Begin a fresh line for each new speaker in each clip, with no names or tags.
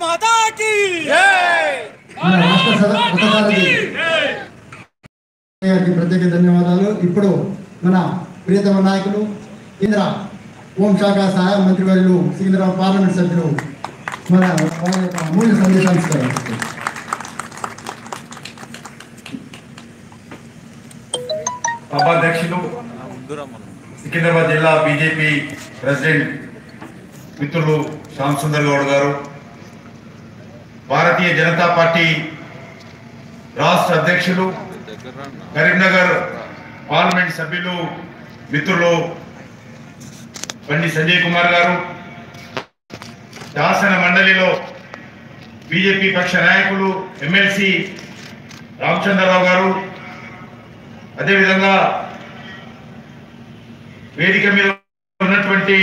మాతా key
మన రాష్ట్ర సద- రథసారథి గారికి ప్రత్యేక ధన్యవాదాలు ఇప్పుడు మన ప్రియతమ నాయకులు కేంద్ర హోంశాఖ సహాయ మంత్రివర్యులు సికింద్రాబాద్ పార్లమెంట్ సభ్యులు మన వారి యొక్క అమూల్య సందేశాన్ని ఇస్తారు
సభాధ్యక్షులు సికింద్రాబాద్ జిల్లా బీజేపీ ప్రెసిడెంట్ మిత్రులు శ్యామ్ సుందర్ గౌడ్ గారు భారతీయ జనతా పార్టీ రాష్ట్ర అధ్యక్షులు కరీంనగర్ పార్లమెంట్ సభ్యులు మిత్రులు బండి సంజయ్ కుమార్ గారు శాసన మండలిలో బీజేపీ పక్ష నాయకులు ఎమ్మెల్సీ రామచంద్రరావు గారు అదేవిధంగా వేదిక మీద ఉన్నటువంటి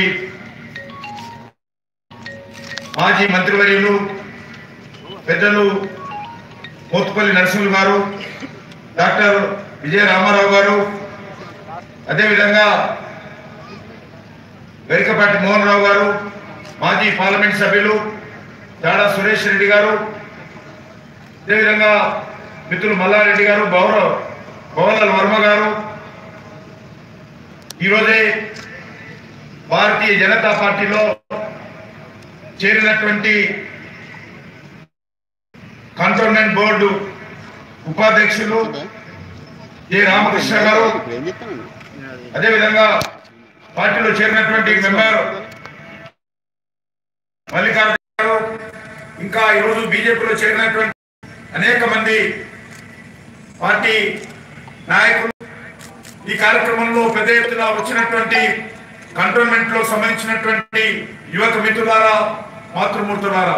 మాజీ మంత్రివర్యులు పెద్దలు మోత్పల్లి నరసింహులు గారు డాక్టర్ విజయ రామారావు గారు అదేవిధంగా వెరికపాటి మోహన్ రావు గారు మాజీ పార్లమెంట్ సభ్యులు చాడా సురేష్ రెడ్డి గారు అదేవిధంగా మిత్రులు మల్లారెడ్డి గారు గౌరవ్ భవనల్ వర్మ గారు ఈరోజే భారతీయ జనతా పార్టీలో చేరినటువంటి కంటోన్మెంట్ బోర్డు ఉపాధ్యక్షులు జె రామకృష్ణ గారు అదేవిధంగా పార్టీలో చేరినటువంటి మెంబర్ మల్లికార్జున గారు ఇంకా ఈరోజు బీజేపీలో చేరినటువంటి అనేక మంది పార్టీ నాయకులు ఈ కార్యక్రమంలో పెద్ద ఎత్తున వచ్చినటువంటి కంటోన్మెంట్ లో సంబంధించినటువంటి యువక మిత్రులారా మాతృమూర్తులారా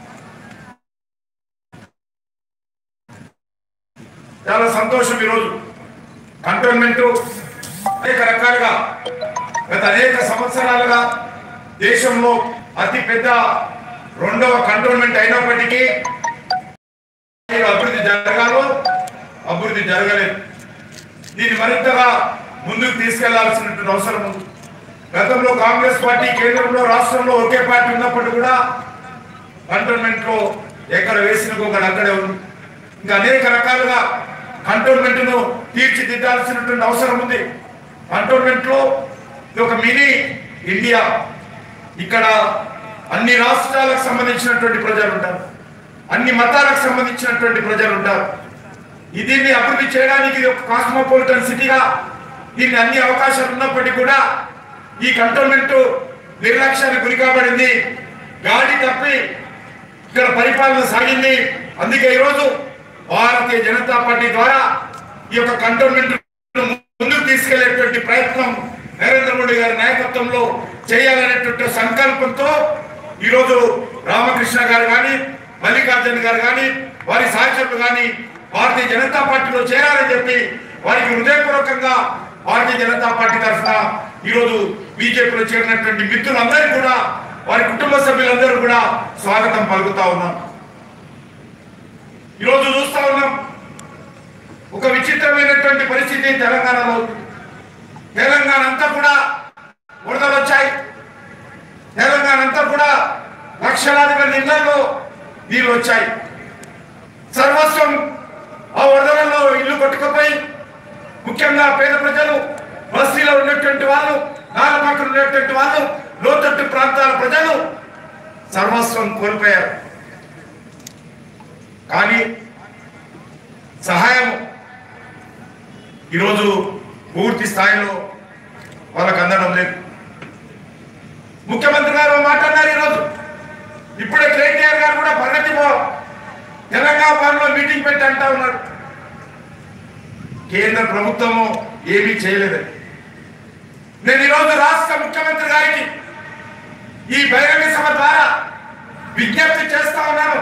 చాలా సంతోషం ఈరోజు కంటోన్మెంట్ అనేక రకాలుగా గత అనేక సంవత్సరాలుగా దేశంలో అతి పెద్ద రెండవ కంటోన్మెంట్ అయినప్పటికీ అభివృద్ధి జరగాలో అభివృద్ధి జరగలేదు దీన్ని మరింతగా ముందుకు తీసుకెళ్లాల్సినటువంటి అవసరం ఉంది గతంలో కాంగ్రెస్ పార్టీ కేంద్రంలో రాష్ట్రంలో ఒకే పార్టీ ఉన్నప్పటికీ కూడా కంటోన్మెంట్ లో ఎక్కడ వేసిన ఒకటి అక్కడే ఉంది ఇంకా అనేక రకాలుగా కంటోన్మెంట్ ను తీర్చిదిద్దాల్సినటువంటి అవసరం ఉంది కంటోన్మెంట్ లో ఇది ఒక మినీ ఇండియా ఇక్కడ అన్ని రాష్ట్రాలకు సంబంధించినటువంటి ప్రజలు ఉంటారు అన్ని మతాలకు సంబంధించినటువంటి ప్రజలు ఉంటారు ఈ దీన్ని అభివృద్ధి చేయడానికి ఇది ఒక కాస్మోపాలిటన్ సిటీగా దీన్ని అన్ని అవకాశాలు ఉన్నప్పటికీ కూడా ఈ కంటోన్మెంట్ నిర్లక్ష్యానికి గురి కాబడింది గాడి తప్పి ఇక్కడ పరిపాలన సాగింది అందుకే ఈరోజు భారతీయ జనతా పార్టీ ద్వారా ఈ యొక్క కంటోన్మెంట్ ముందుకు తీసుకెళ్లేటువంటి ప్రయత్నం నరేంద్ర మోడీ గారి నాయకత్వంలో చేయాలనేటువంటి సంకల్పంతో ఈరోజు రామకృష్ణ గారు కానీ మల్లికార్జున గారు కానీ వారి సహచరులు కానీ భారతీయ జనతా పార్టీలో చేరాలని చెప్పి వారికి హృదయపూర్వకంగా భారతీయ జనతా పార్టీ తరఫున ఈరోజు బీజేపీలో చేరినటువంటి మిత్రులందరూ కూడా వారి కుటుంబ సభ్యులందరూ కూడా స్వాగతం పలుకుతా ఉన్నాం ఈరోజు చూస్తా ఉన్నాం ఒక విచిత్రమైనటువంటి పరిస్థితి తెలంగాణలో ఉంది. తెలంగాణ అంతా కూడా వరదలు వచ్చాయి తెలంగాణ అంతా కూడా లక్షలాది మంది ఇళ్లలో నీళ్ళు వచ్చాయి సర్వస్వం ఆ వరదలలో ఇల్లు కొట్టుకుపోయి ముఖ్యంగా పేద ప్రజలు బస్తీలో ఉన్నటువంటి వాళ్ళు నాలుపక్కన ఉన్నటువంటి వాళ్ళు లోతట్టు ప్రాంతాల ప్రజలు సర్వస్వం కోల్పోయారు కానీ సహాయం ఈరోజు పూర్తి స్థాయిలో వాళ్ళకు అందడం లేదు ముఖ్యమంత్రి గారు ఓ మాట అన్నారు ఈరోజు ఇప్పుడే కేటీఆర్ గారు కూడా ప్రగతి భవన్ తెలంగాణ భవన్లో మీటింగ్ పెట్టి అంటా ఉన్నారు కేంద్ర ప్రభుత్వము ఏమీ చేయలేదు నేను ఈరోజు రాష్ట్ర ముఖ్యమంత్రి గారికి ఈ బహిరంగ సభ ద్వారా విజ్ఞప్తి చేస్తా ఉన్నాను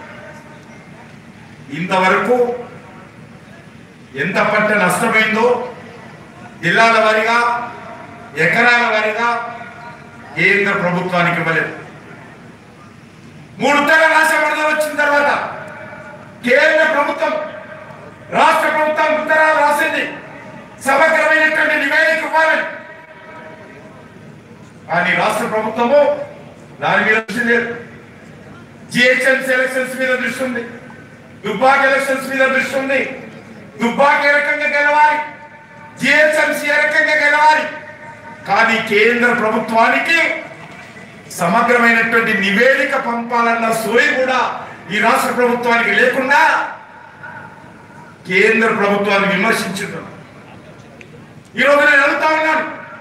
ఇంతవరకు ఎంత పంట నష్టమైందో జిల్లాల వారీగా ఎకరాల వారీగా కేంద్ర ప్రభుత్వానికి ఇవ్వలేదు మూడు ఉత్తర రాష్ట్ర వరదలు వచ్చిన తర్వాత కేంద్ర ప్రభుత్వం రాష్ట్ర ప్రభుత్వం ఉత్తరాలు రాసింది సమగ్రమైనటువంటి నివేదిక ఇవ్వాలని కానీ రాష్ట్ర ప్రభుత్వము దాని మీద దృష్టి లేదు జిహెచ్ఎంసీ ఎలక్షన్స్ మీద దృష్టి ఉంది దుబ్బాక ఎలక్షన్స్ మీద దృష్టి ఉంది దుబ్బాక ఏ రకంగా గెలవాలి జిహెచ్ఎంసీ ఏ రకంగా గెలవాలి కానీ కేంద్ర ప్రభుత్వానికి సమగ్రమైనటువంటి నివేదిక పంపాలన్న సోయి కూడా ఈ రాష్ట్ర ప్రభుత్వానికి లేకుండా కేంద్ర ప్రభుత్వాన్ని విమర్శించుతున్నాం ఈరోజు నేను అడుగుతా ఉన్నాను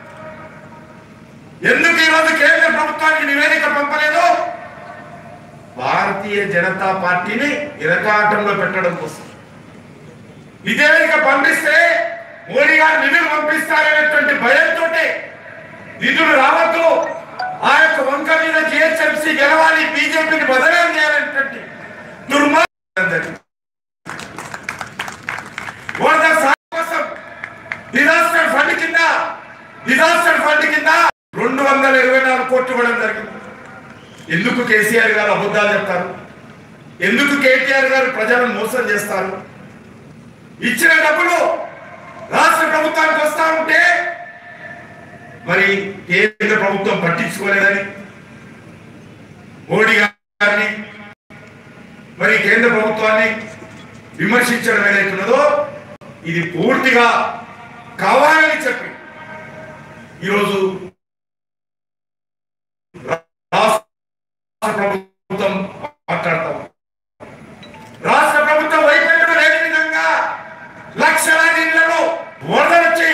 ఎందుకు ఈరోజు కేంద్ర ప్రభుత్వానికి నివేదిక పంపలేదు భారతీయ జనతా పార్టీని ఇరకాటంలో పెట్టడం కోసం నివేదిక పంపిస్తే మోడీ గారు నిధులు పంపిస్తారనేటువంటి భయంతో నిధులు రావద్దు ఆ యొక్క వంక మీద జిహెచ్ఎంసీ గెలవాలి బీజేపీని బదనాం చేయాలనేటువంటి దుర్మార్గం జరిగింది. వరద సాయం కోసం డిజాస్టర్ ఫండ్ కింద డిజాస్టర్ ఫండ్ కింద రెండు వందల ఇరవై నాలుగు కోట్లు ఇవ్వడం జరిగింది ఎందుకు కేసీఆర్ గారు అబద్ధాలు చెప్తారు ఎందుకు కేటీఆర్ గారు ప్రజలను మోసం చేస్తారు ఇచ్చిన డబ్బులు రాష్ట్ర ప్రభుత్వానికి వస్తా ఉంటే మరి కేంద్ర ప్రభుత్వం పట్టించుకోలేదని మోడీ గారిని మరి కేంద్ర ప్రభుత్వాన్ని విమర్శించడం ఏదైతున్నదో ఇది పూర్తిగా కావాలని చెప్పి ఈరోజు రాష్ట్ర ప్రభుత్వం మాట్లాడతాం రాష్ట్ర ప్రభుత్వం వైఫల్యం లేని విధంగా లక్షలాది ఇళ్లలో వరదలొచ్చి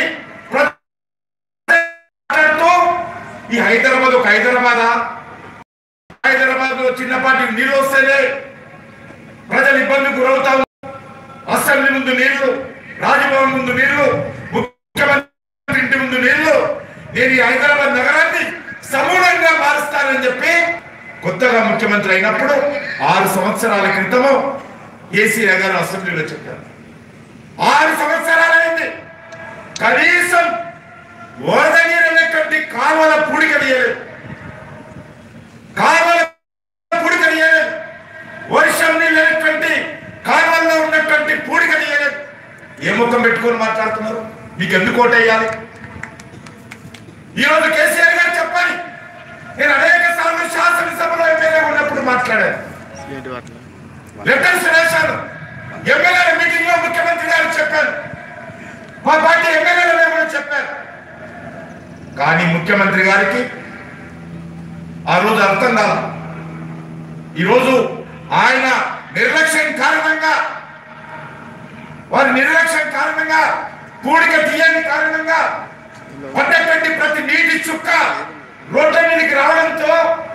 మాట్లాడుతూ ఈ హైదరాబాద్ ఒక హైదరాబాద్ హైదరాబాద్ లో చిన్నపాటి నీళ్ళు వస్తేనే ప్రజలు ఇబ్బందికి గురవుతా ఉన్నారు. అసెంబ్లీ ముందు నీళ్లు రాజ్భవన్ ముందు నీళ్లు ముఖ్యమంత్రి ఇంటి ముందు నీళ్లు నేను ఈ హైదరాబాద్ నగరాన్ని సమూలంగా మారుస్తానని చెప్పి కొత్తగా ముఖ్యమంత్రి అయినప్పుడు ఆరు సంవత్సరాల క్రితము కేసీఆర్ గారు అసెంబ్లీలో చెప్పారు ఆరు సంవత్సరాలైంది కనీసం వరద నీరు అనేటువంటి కాలువల పూడిక తీయలేదు కాలువల పూడిక తీయలేదు వర్షం నీళ్ళు అనేటువంటి కాలువల్లో ఉన్నటువంటి పూడిక తీయలేదు ఏ ముఖం పెట్టుకొని మాట్లాడుతున్నారు మీకు ఎందుకు ఓటేయాలి ఈరోజు కేసీఆర్ గారు చెప్పాలి నేను అనేక సార్లు శాసనసభలో ఎమ్మెల్యే ఉన్నప్పుడు మాట్లాడాను
ఏంటి వాటిలో
లెటర్స్ రాశాను ఎమ్మెల్యేల మీటింగ్ లో ముఖ్యమంత్రి గారు చెప్పారు మా పార్టీ ఎమ్మెల్యేలు కూడా చెప్పారు కానీ ముఖ్యమంత్రి గారికి ఆ రోజు అర్థం కాదు ఈరోజు ఆయన నిర్లక్ష్యం కారణంగా వారి నిర్లక్ష్యం కారణంగా పూడిక తీయని కారణంగా పడ్డటువంటి ప్రతి నీటి చుక్క రోడ్ల మీదకి రావడంతో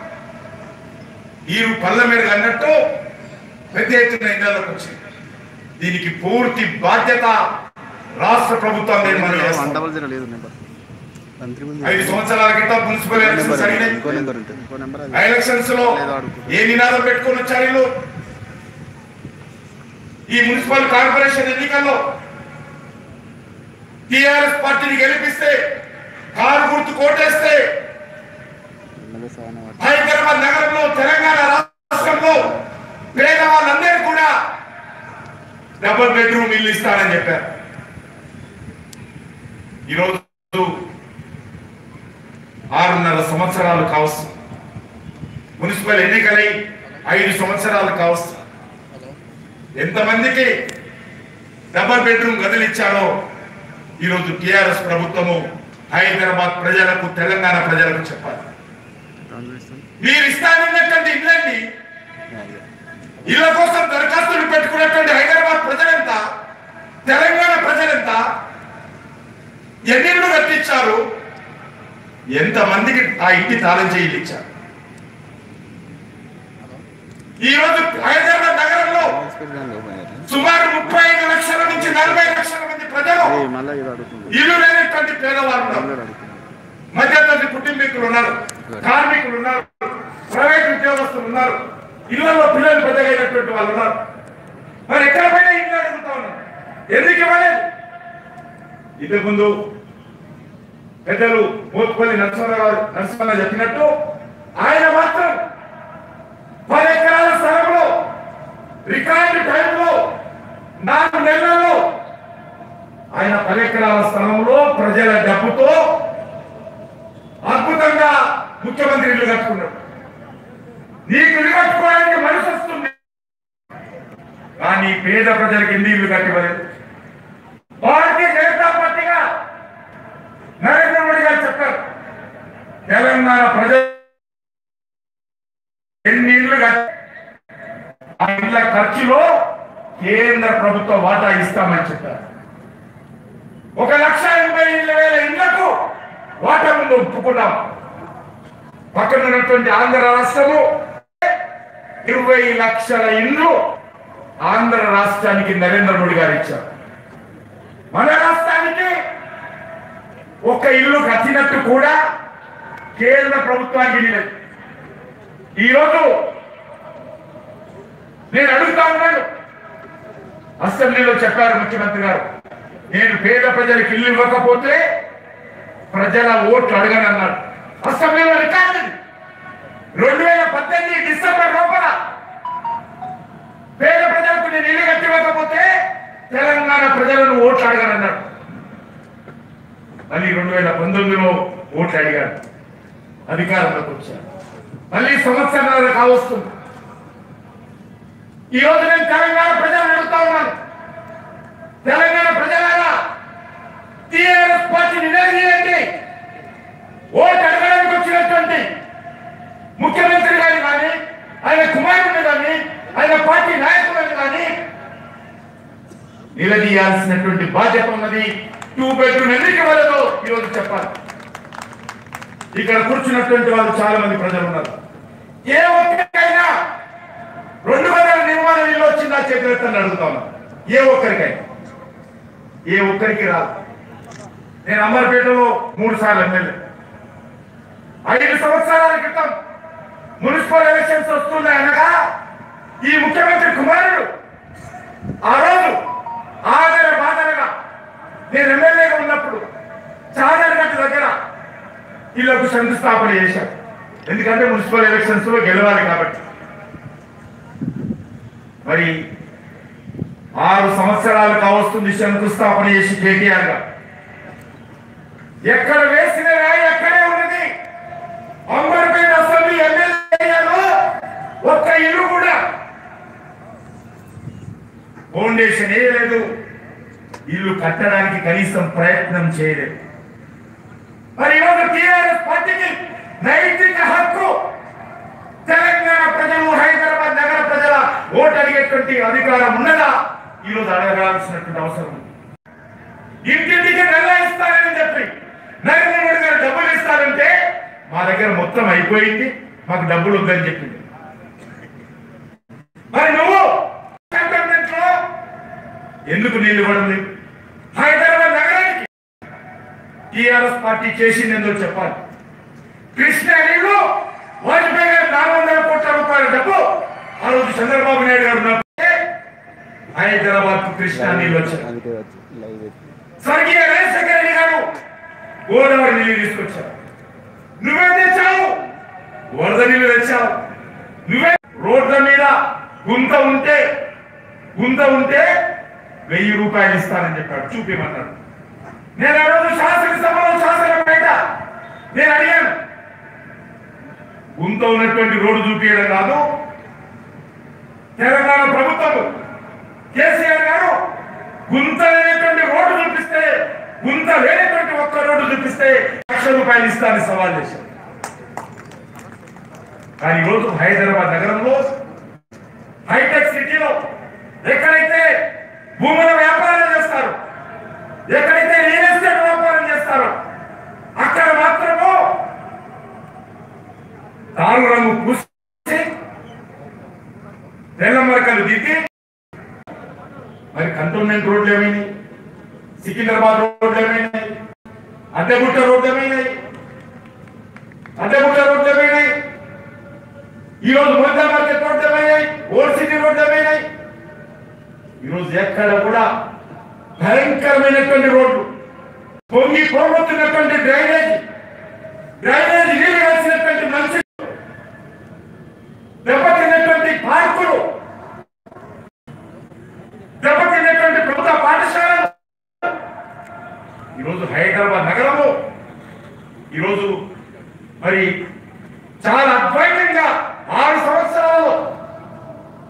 ఈ పళ్ళ మీద అన్నట్టు పెద్ద ఎత్తున ఇళ్లలోకి వచ్చింది దీనికి పూర్తి బాధ్యత రాష్ట్ర ప్రభుత్వం మీద మనం
వన్
చేస్తాం.
డబల్ జీరో లేదు నెంబర్ వన్ త్రీ ముందు
ఐదు సంవత్సరాల క్రితం మున్సిపల్ ఎలక్షన్స్
నెంబర్
జరిగినాయి
ఇంకో నెంబర్ ఉంటుంది ఇంకో నెంబర్
ఆ ఎలక్షన్స్ లో ఏ నినాదం పెట్టుకొని వచ్చారు వీళ్ళు ఈ మున్సిపల్ కార్పొరేషన్ ఎన్నికల్లో టిఆర్ఎస్ పార్టీని గెలిపిస్తే కారు గుర్తు కోటేస్తే
నెంబర్ సెవెన్ వాటి
హైదరాబాద్ నగరంలో తెలంగాణ రాష్ట్రంలో పేదవాళ్ళందరూ కూడా డబుల్ బెడ్రూమ్ ఇల్లు ఇస్తానని చెప్పారు ఈరోజు ఆరున్నర సంవత్సరాలు కావచ్చు మున్సిపల్ ఎన్నికలై ఐదు సంవత్సరాలు కావచ్చు ఎంతమందికి డబల్ బెడ్రూమ్ గదులు ఇచ్చారో ఈరోజు టిఆర్ఎస్ ప్రభుత్వము హైదరాబాద్ ప్రజలకు తెలంగాణ ప్రజలకు చెప్పాలి
దాంట్లో ఇస్తాను
మీరు ఇస్తానన్నటువంటి ఇళ్ళని
యా, ఇదే.
ఇళ్ల కోసం దరఖాస్తులు పెట్టుకున్నటువంటి హైదరాబాద్ ప్రజలెంత తెలంగాణ ప్రజలెంత ఎన్నిళ్ళు కట్టించారు ఎంత మందికి ఆ ఇంటి తాళం చేయిలు ఇచ్చారు ఈ రోజు హైదరాబాద్ నగరంలో
స్పీడ్ దాన్ని ఓపెన్ చేయాలి.
సుమారు ముప్పై ఐదు లక్షల నుంచి నలభై లక్షల మంది ప్రజలు
ఏయ్, మళ్ళా ఇది అడుగుతుంది
ఇల్లు లేనటువంటి పేదవారు ఉన్నారు
డౌన్లోడ్ అడుగుతుంది
మధ్యతరగతి కుటుంబీకులు ఉన్నారు కార్మికులు ఉన్నారు ప్రైవేట్ ఉద్యోగస్తులు ఉన్నారు ఇళ్లలో పిల్లలు పెద్దగైనటువంటి వాళ్ళు ఉన్నారు మరి ఎక్కడ పోయినా ఇల్లు అడుగుతా ఉన్నారు ఎందుకు ఇవ్వలేదు ఇంతకు ముందు పెద్దలు మోత్పల్లి నరసింహరావు నరసింహ చెప్పినట్టు ఆయన మాత్రం పది ఎకరాల స్థలంలో రికార్డు టైంలో నాలుగు నెలల్లో ఆయన పది ఎకరాల స్థలంలో ప్రజల డబ్బుతో అద్భుతంగా ముఖ్యమంత్రి ఇల్లు కట్టుకున్నాడు నీకు ఇల్లు కట్టుకోవడానికి మనసు వస్తుంది కానీ పేద ప్రజలకు ఎన్ని ఇల్లు కట్టివ్వలేదు భారతీయ జనతా పార్టీగా నరేంద్ర మోడీ గారు చెప్పారు తెలంగాణ ప్రజలు ఎన్ని ఇళ్ళు కట్టి ఆ ఇళ్ల ఖర్చులో కేంద్ర ప్రభుత్వ వాటా ఇస్తామని చెప్పారు ఒక లక్ష ఎనభై ఏళ్ళ వేల ఇళ్లకు వాటా ముందు ఒప్పుకున్నాం పక్కన ఉన్నటువంటి ఆంధ్ర రాష్ట్రము ఇరవై లక్షల ఇల్లు ఆంధ్ర రాష్ట్రానికి నరేంద్ర మోడీ గారు ఇచ్చారు మన రాష్ట్రానికి ఒక ఇల్లు కట్టినట్టు కూడా కేంద్ర ప్రభుత్వానికి ఇవ్వలేదు ఈరోజు నేను అడుగుతా ఉన్నాను అసెంబ్లీలో చెప్పారు ముఖ్యమంత్రి గారు నేను పేద ప్రజలకు ఇల్లు ఇవ్వకపోతే ప్రజల ఓట్లు అడగనన్నాడు అసెంబ్లీలో రికార్డు ఉంది. రెండు వేల పద్దెనిమిది డిసెంబర్ లోపల పేద ప్రజలకు నేను ఇల్లు కట్టి ఇవ్వకపోతే తెలంగాణ ప్రజలను ఓట్లు అడగనన్నాడు మళ్ళీ రెండు వేల పంతొమ్మిదిలో ఓట్లు అడిగాడు అధికారంలోకి వచ్చారు మళ్ళీ సంవత్సరాలు కావస్తుంది ఈ రోజు నేను తెలంగాణ ప్రజలను అడుగుతా ఉన్నాను తెలంగాణ ప్రజలారా టీఆర్ఎస్ పార్టీ నిలదీయండి ఓటు అడగడానికి వచ్చినటువంటి ముఖ్యమంత్రి గారిని కానీ ఆయన కుమారుడిని కానీ ఆయన పార్టీ నాయకులను కానీ నిలదీయాల్సినటువంటి బాధ్యత ఉన్నది టూ బెడ్రూమ్ ఎందుకు ఇవ్వలేదో ఈరోజు చెప్పాలి ఇక్కడ కూర్చున్నటువంటి వాళ్ళు చాలా మంది ప్రజలు ఉన్నారు ఏ ఒక్కరికైనా రెండు వందల నిర్మాణం ఇల్లు వచ్చిందా చేతులెత్తని అడుగుతా ఉన్నాను ఏ ఒక్కరికైనా ఏ ఒక్కరికి రాదు నేను అమర్పేటలో మూడు సార్లు ఎమ్మెల్యే ఐదు సంవత్సరాల క్రితం మున్సిపల్ ఎలక్షన్స్ వస్తున్నాయి అనగా ఈ ముఖ్యమంత్రి కుమారుడు ఆ రోజు ఆదర బాదరగా నేను ఎమ్మెల్యేగా ఉన్నప్పుడు చాదరగట్ట దగ్గర వీళ్ళకు శంకుస్థాపన చేశారు ఎందుకంటే మున్సిపల్ ఎలక్షన్స్ లో గెలవాలి కాబట్టి మరి ఆరు సంవత్సరాలు కావస్తుంది శంకుస్థాపన చేసి కేటీఆర్ గా ఎక్కడ వేసిన రాయి అక్కడే ఉన్నది అంబర్పేట అసెంబ్లీ ఎమ్మెల్యే ఏరియాలో ఒక్క ఇల్లు కూడా ఫౌండేషన్ వేయలేదు ఇల్లు కట్టడానికి కనీసం ప్రయత్నం చేయలేదు మరి ఈరోజు టీఆర్ఎస్ పార్టీకి నైతిక హక్కు తెలంగాణ ప్రజలు హైదరాబాద్ నగర ప్రజల ఓటు అడిగేటువంటి అధికారం ఉన్నదా ఈరోజు అడగాల్సినటువంటి అవసరం ఉంది ఇంటింటికి నెల ఇస్తారని చెప్పి నరేంద్ర మోడీ గారు డబ్బులు ఇస్తారంటే మా దగ్గర మొత్తం అయిపోయింది మాకు డబ్బులు వద్దని చెప్పింది మరి నువ్వు కంటోన్మెంట్ లో ఎందుకు నీళ్లు ఇవ్వడం లేదు హైదరాబాద్ నగరానికి టిఆర్ఎస్ పార్టీ చేసింది ఏందో చెప్పాలి కృష్ణ నీళ్లు వాజ్పేయి గారు నాలుగు వందల కోట్ల రూపాయల డబ్బు ఆ రోజు చంద్రబాబు నాయుడు గారు ఉన్నప్పుడే హైదరాబాద్ కు కృష్ణా నీళ్ళు వచ్చాయి
అందుకే వచ్చి లైవ్ పెట్టి
స్వర్గీయ రాజశేఖర రెడ్డి గారు గోదావరి నీళ్లు తీసుకొచ్చారు నువ్వే తెచ్చావు వరద నీళ్లు తెచ్చావు నువ్వే రోడ్ల మీద గుంత ఉంటే గుంత ఉంటే వెయ్యి రూపాయలు ఇస్తానని చెప్పాడు చూపిమన్నాడు నేను ఆ రోజు శాసనసభలో శాసన బయట నేను అడిగాను గుంత ఉన్నటువంటి రోడ్డు చూపించడం కాదు తెలంగాణ ప్రభుత్వం కేసీఆర్ గారు గుంత లేనటువంటి రోడ్డు చూపిస్తే గుంత లేనటువంటి ఒక్క రోడ్డు చూపిస్తే లక్ష రూపాయలు ఇస్తానని సవాల్ చేశారు కానీ ఈరోజు హైదరాబాద్ నగరంలో హైటెక్ సిటీలో ఎక్కడైతే భూముల వ్యాపారం చేస్తారు ఎక్కడైతే రియల్ ఎస్టేట్ వ్యాపారం చేస్తారో అక్కడ మాత్రము తారు రంగు పూసి తెల్ల మరకలు దిద్ది మరి కంటోన్మెంట్ రోడ్లు ఏమైనాయి సికింద్రాబాద్ రోడ్లు ఏమైనాయి అడ్డగుట్ట రోడ్లు ఏమైనాయి అడ్డగుట్ట రోడ్లు ఏమైనాయి ఈ రోజు మొదట మార్కెట్ రోడ్లు ఏమైనాయి ఓల్డ్ సిటీ రోడ్లు ఏమైనాయి ఈరోజు ఎక్కడ కూడా భయంకరమైనటువంటి రోడ్లు పొంగి పోగొట్టున్నటువంటి డ్రైనేజ్ డ్రైనేజ్ నీళ్లు కలిసినటువంటి మనుషులు దెబ్బతిన్నటువంటి పార్కులు దెబ్బతిన్నటువంటి ప్రభుత్వ పాఠశాలలు ఈరోజు హైదరాబాద్ నగరము ఈరోజు మరి చాలా అద్వైతంగా ఆరు సంవత్సరాలు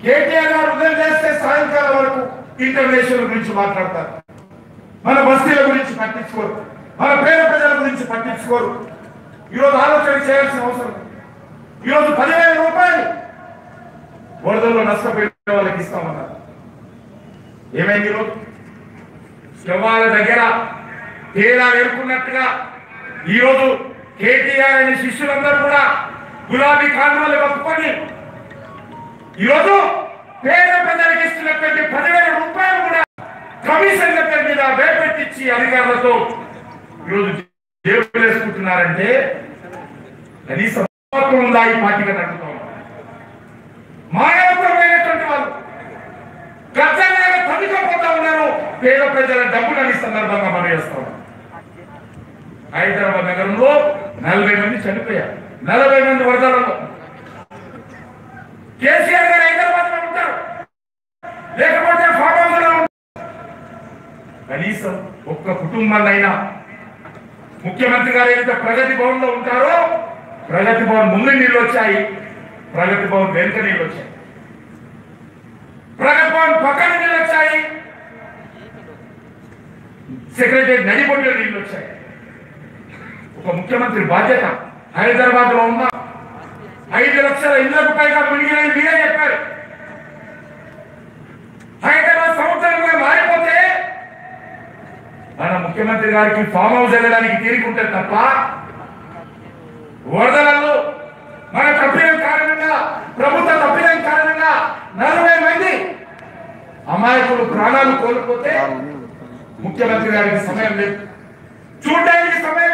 కేటీఆర్ గారు ఉదయం చేస్తే సాయంకాలం వరకు ఇంటర్నేషనల్ గురించి మాట్లాడతారు మన బస్తీల గురించి పట్టించుకోరు మన పేద ప్రజల గురించి పట్టించుకోరు ఈరోజు ఆలోచన చేయాల్సిన అవసరం ఉంది. ఈరోజు పదివేల రూపాయలు వరదల్లో నష్టపోయిన వాళ్ళకి ఇస్తామన్నారు ఏమైంది ఈరోజు శవాల దగ్గర తేడా ఎరుకున్నట్టుగా ఈరోజు కేటీఆర్ అనే శిష్యులందరూ కూడా గులాబీ కాండాలు కప్పుకొని ఈరోజు పేద ప్రజలకు ఇస్తున్నటువంటి పదివేల రూపాయలు కూడా కమిషన్ల పేరు మీద వేపెట్టించి అధికారులతో ఈరోజు జేబులు వేసుకుంటున్నారంటే కనీసం మానవత్వం ఉందా ఈ పార్టీగా నడుపుతా ఉన్నారు. మానవత్వమైనటువంటి వాళ్ళు గతంగా తగ్గిపోతా ఉన్నారు పేద ప్రజల డబ్బులని ఈ సందర్భంగా మనం చేస్తాం హైదరాబాద్ నగరంలో నలభై మంది చనిపోయారు నలభై మంది వరదలలో కేసీఆర్ గారు హైదరాబాద్ లో ఉంటారు లేకపోతే ఫామ్ హౌస్ లో ఉంటారు కనీసం ఒక్క కుటుంబాన్నైనా ముఖ్యమంత్రి గారు ఏదైతే ప్రగతి భవన్ లో ఉంటారో ప్రగతి భవన్ ముందు నీళ్ళు వచ్చాయి ప్రగతి భవన్ వెనుక నీళ్ళు వచ్చాయి ప్రగతి భవన్ పక్కన నీళ్ళు వచ్చాయి సెక్రటరీ నడిబొడ్లో నీళ్ళు వచ్చాయి ఒక ముఖ్యమంత్రి బాధ్యత హైదరాబాద్ లో ఉన్న ఐదు లక్షల ఇళ్లకు పైగా మునిగినని మీరే చెప్పారు హైదరాబాద్ సముద్రంగా మారిపోతే మన ముఖ్యమంత్రి గారికి ఫామ్ హౌస్ వెళ్ళడానికి తీరుకుంటే తప్ప వరదలలో మన తప్పిదం కారణంగా ప్రభుత్వ తప్పిదం కారణంగా నలభై మంది అమాయకులు ప్రాణాలు కోల్పోతే ముఖ్యమంత్రి గారికి సమయం లేదు చూడడానికి సమయం